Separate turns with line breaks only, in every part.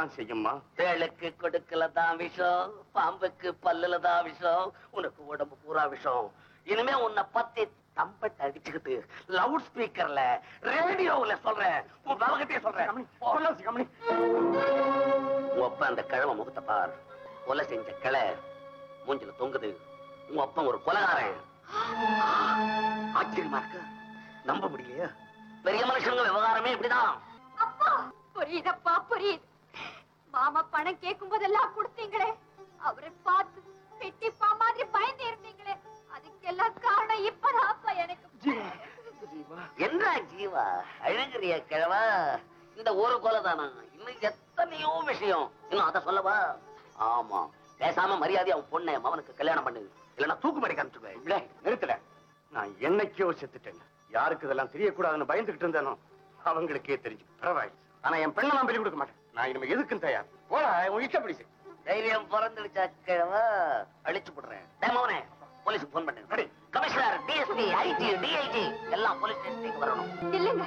கொடுக்கத்தான் செய்யும்மா
தேளுக்கு கொடுக்கல தான் விஷம் பாம்புக்கு பல்லுல தான் விஷம் உனக்கு உடம்பு பூரா விஷம் இனிமே உன்னை பத்தி தம்பட்ட அடிச்சுக்கிட்டு லவுட் ஸ்பீக்கர்ல ரேடியோவுல சொல்றேன் உன் பலகத்தையே சொல்றேன்
சொல்ல சிகமணி
உங்க அப்பா அந்த கிழமை முகத்தை பார் கொலை செஞ்ச கிளை மூஞ்சில தொங்குது உங்க அப்பா ஒரு கொலகாரன் ஆச்சரியமா இருக்கு நம்ப முடியலையா பெரிய மனுஷங்க விவகாரமே இப்படிதான்
அப்பா புரியுதப்பா புரியுது மாமா பணம் கேட்கும் போதெல்லாம் கொடுத்தீங்களே அவரை பார்த்து பெட்டிப்பா மாதிரி பயந்து இருந்தீங்களே அதுக்கெல்லாம் காரணம் இப்பதான் அப்பா எனக்கு
என்ன ஜீவா அழுகிறிய கிழவா இந்த ஒரு கொலை தானா இன்னும் எத்தனையோ விஷயம் இன்னும் அத சொல்லவா ஆமா பேசாம மரியாதை அவன் பொண்ணை மவனுக்கு கல்யாணம் பண்ணு இல்லைன்னா தூக்குமடி காமிச்சுக்குவேன்
இல்ல நிறுத்தல நான் என்னைக்கோ செத்துட்டேன் யாருக்கு இதெல்லாம் தெரியக்கூடாதுன்னு பயந்துகிட்டு இருந்தேனோ அவங்களுக்கே தெரிஞ்சு பரவாயில்லை ஆனா என் பெண்ணை நான் பலி கொடுக்க மாட்டேன் நான் இனிமே எதுக்கும் தயார் போடா உன் இஷ்டப்படி செய்.
தைரியம் பிறந்துடுச்சா கிழவா அழிச்சு போடுறேன் டேய் மவனே போலீஸுக்கு போன் பண்ணு
சரி.
கமிஷனர் டிஎஸ்பி ஐடி டிஐஜி எல்லாம் போலீஸ் ஸ்டேஷனுக்கு வரணும்
இல்லைங்க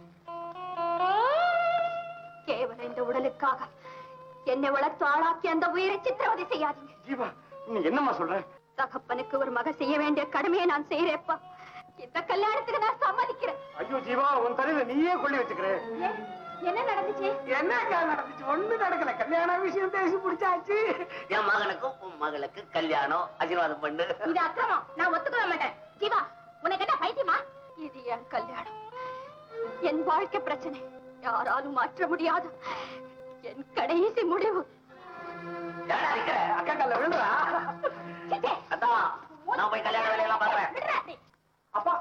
கேவலம் இந்த உடலுக்காக என்னை வளர்த்து ஆளாக்கி அந்த உயிரை சித்திரவதை செய்யாதீங்க
ஜீவா நீ என்னம்மா சொல்ற
தகப்பனுக்கு ஒரு மக செய்ய வேண்டிய கடமையை நான் செய்யறேப்பா இந்த கல்யாணத்துக்கு நான் சம்மதிக்கிறேன்
ஐயோ ஜீவா உன் தலையில நீயே கொள்ளி வச்சுக்கிற
ஏன்? என்ன நடந்துச்சு
என்னக்கா நடந்துச்சு ஒண்ணு நடக்கல கல்யாண விஷயம் பேசி பிடிச்சாச்சு
என் மகனுக்கும் உன் மகளுக்கு கல்யாணம் ஆசீர்வாதம் பண்ணு
இது அக்கிரமம் நான் ஒத்துக்கவே மாட்டேன் ஜீவா உனக்கு என்ன பைத்தியமா இது என் கல்யாணம் என் வாழ்க்கை பிரச்சனை யாராலும் மாற்ற முடியாத என் கடைசி முடிவு
ஏடா இருக்கிற?
அக்கா கால விழுறா
சித்தே,
அதான் நான் போய் கல்யாண வேலையெல்லாம் பாக்குறேன்
விடுறா நீ.
அப்பா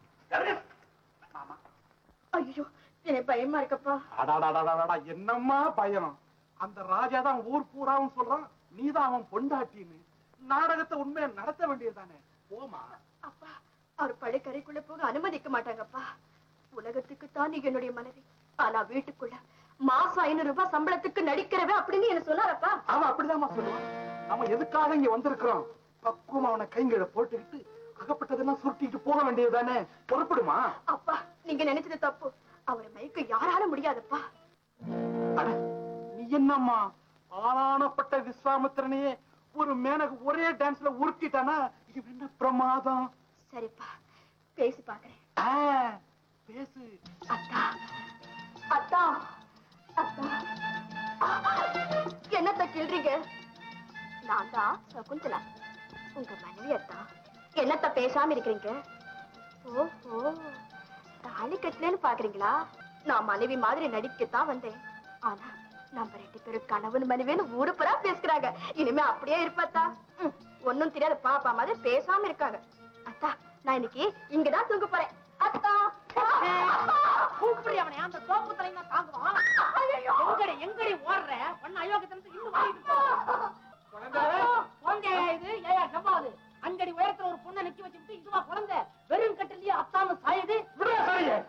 ஐயோ எனக்கு பயமா இருக்கப்பா
அடாடாடாடாடா என்னம்மா பயம் அந்த ராஜா தான் ஊர் பூராவும் சொல்றான் நீதான் அவன் பொண்டாட்டின்னு நாடகத்தை உண்மையை நடத்த வேண்டியதுதானே போமா
அப்பா அவர் படுக்கறைக்குள்ள போக அனுமதிக்க மாட்டாங்கப்பா உலகத்துக்கு தான் நீ என்னுடைய மனைவி ஆனா வீட்டுக்குள்ள மாசம் ஐநூறு ரூபாய் சம்பளத்துக்கு நடிக்கிறவ அப்படின்னு என்ன சொன்னாரப்பா
அவன் அப்படிதாம்மா சொல்லுவான் நம்ம எதுக்காக இங்க வந்திருக்கிறோம் பக்குவம் அவனை கைங்கீழ போட்டுக்கிட்டு அகப்பட்டதெல்லாம் சுருட்டிட்டு போக வேண்டியதுதானே பொறுப்படுமா
அப்பா நீங்க நினைச்சது தப்பு அவரை மயக்க யாரால முடியாதப்பா
அட நீ என்னம்மா ஆளானப்பட்ட விஸ்வாமித்திரனையே ஒரு மேனக ஒரே டான்ஸ்ல உருட்டிட்டானா இது என்ன பிரமாதம்
சரிப்பா பேசி பாக்குறேன்
ஆ, பேசு
அத்தா அத்தா அத்தா என்னத்த கிள்றீங்க நான் தான் சகுந்தலா உங்க மனைவி அத்தா என்னத்த பேசாம இருக்கிறீங்க ஓஹோ தாலி கட்டலன்னு பாக்குறீங்களா நான் மனைவி மாதிரி நடிக்கத்தான் வந்தேன் ஆனா நம்ம ரெண்டு பேரும் கணவன் மனைவின்னு ஊரு புறா பேசுறாங்க இனிமே அப்படியே இருப்பாத்தா ம், ஒண்ணும் தெரியாத பாப்பா மாதிரி பேசாம இருக்காங்க அத்தா நான் இன்னைக்கு இங்கதான் தூங்க போறேன் அத்தா
கூப்பிடு அவனை அந்த சோப்பு தலைங்க தாங்குவான் எங்கடி எங்கடி ஓடுற பண்ண அயோக்கியத்தனத்துக்கு இன்னும் ஓடிட்டு இருக்க. குழந்தை இது ஏயா செவ்வாது அஞ்சடி உயரத்துல ஒரு பொண்ணை நிக்க வச்சுட்டு இதுவா குழந்தை வெறும் கட்டிலேயே அத்தாம சாயுது
விடுடா சாரியே.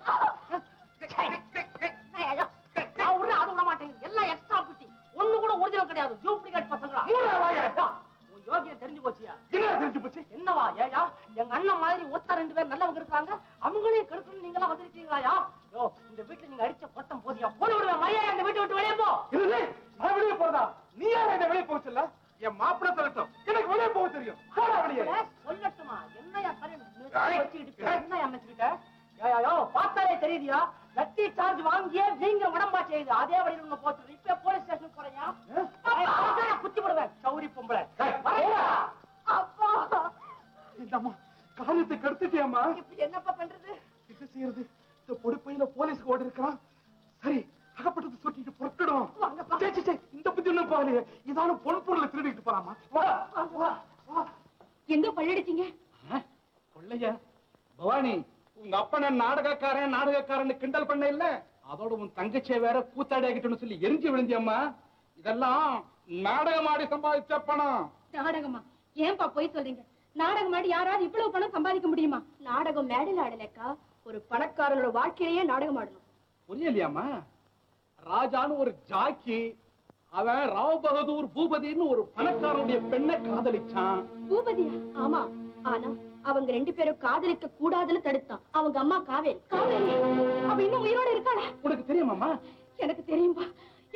நான் விடுற அது விட மாட்டேங்குது எல்லாம் எக்ஸ்ட்ரா பிட்டி ஒண்ணு கூட ஒரிஜினல் கிடையாது டூப்ளிகேட் பசங்களா
மூடா வாயை.
உன் யோகியம் தெரிஞ்சு போச்சியா
என்ன தெரிஞ்சு போச்சு
என்னவா ஏயா எங்க அண்ணன் மாதிரி ஒத்த ரெண்டு பேர் நல்லவங்க இருக்காங்க அவங்களையும் கெடுக்கணும் நீங்க எல்லாம் வந்திருக்கீங்களா யோ இந்த வீட்டுல நீங்க அடிச்ச கொட்டம் போதியா போன விடுவேன் மரியாதை அந்த வீட்டை விட்டு வெளியே போ
இல்லை நான் வெளியே போறதா நீ யார் என்ன வெளியே போக சொல்ல என் மாப்பிள்ளை சொல்லட்டும் எனக்கு வெளியே போக தெரியும் போடா வெளியே
ஏ, சொல்லட்டுமா என்னையா சரி
ஏய்,
வச்சுக்கிட்டு என்னையா அமைச்சுக்கிட்ட யோ பார்த்தாலே தெரியுதியா லட்டி சார்ஜ் வாங்கியே நீங்க உடம்பா செய்யுது அதே வழியில் உங்க போட்டு இப்ப போலீஸ் ஸ்டேஷன் போறீங்க குத்தி விடுவேன் சௌரி பொம்பளை வரையா
அப்பா
இந்தம்மா காரியத்தை கெடுத்துட்டியம்மா
இப்படி என்னப்பா பண்றது
என்ன செய்யறது இந்த பொடுப்பையில போலீஸ்க்கு ஓடி இருக்கிறான் சரி அகப்பட்டது சுட்டிட்டு புறப்படும் சே, சே, சே, இந்த புத்தி ஒண்ணும் போகலையே இதாலும் பொன் பொருளை திருடிட்டு போறாமா வா வா வா
எங்க பள்ளடிச்சீங்க
கொள்ளையா பவானி உங்க அப்பனை நாடகக்காரன் நாடகக்காரன் கிண்டல் பண்ண இல்ல அதோட உன் தங்கச்சியை வேற கூத்தாடி ஆகிட்டோம்னு சொல்லி எரிஞ்சு விழுந்தியம்மா இதெல்லாம் நாடகமாடி சம்பாதிச்ச பணம்
நாடகமா ஏன்பா போய் சொல்றீங்க நாடகம் ஆடி யாராவது இவ்வளவு பணம் சம்பாதிக்க முடியுமா
நாடகம் மேடையில் ஆடலக்கா ஒரு பணக்காரனோட வாழ்க்கையிலேயே நாடகம் ஆடணும்
புரியலையாமா ராஜான்னு ஒரு ஜாக்கி அவன் ராவ் பகதூர் பூபதின்னு ஒரு பணக்காரனுடைய பெண்ணை காதலிச்சான்
பூபதியா ஆமா ஆனா அவங்க ரெண்டு பேரும் காதலிக்க கூடாதுன்னு தடுத்தான் அவங்க அம்மா காவேரி காவேரி அவ இன்னும் உயிரோட இருக்காளா
உனக்கு தெரியுமாமா
எனக்கு தெரியும்பா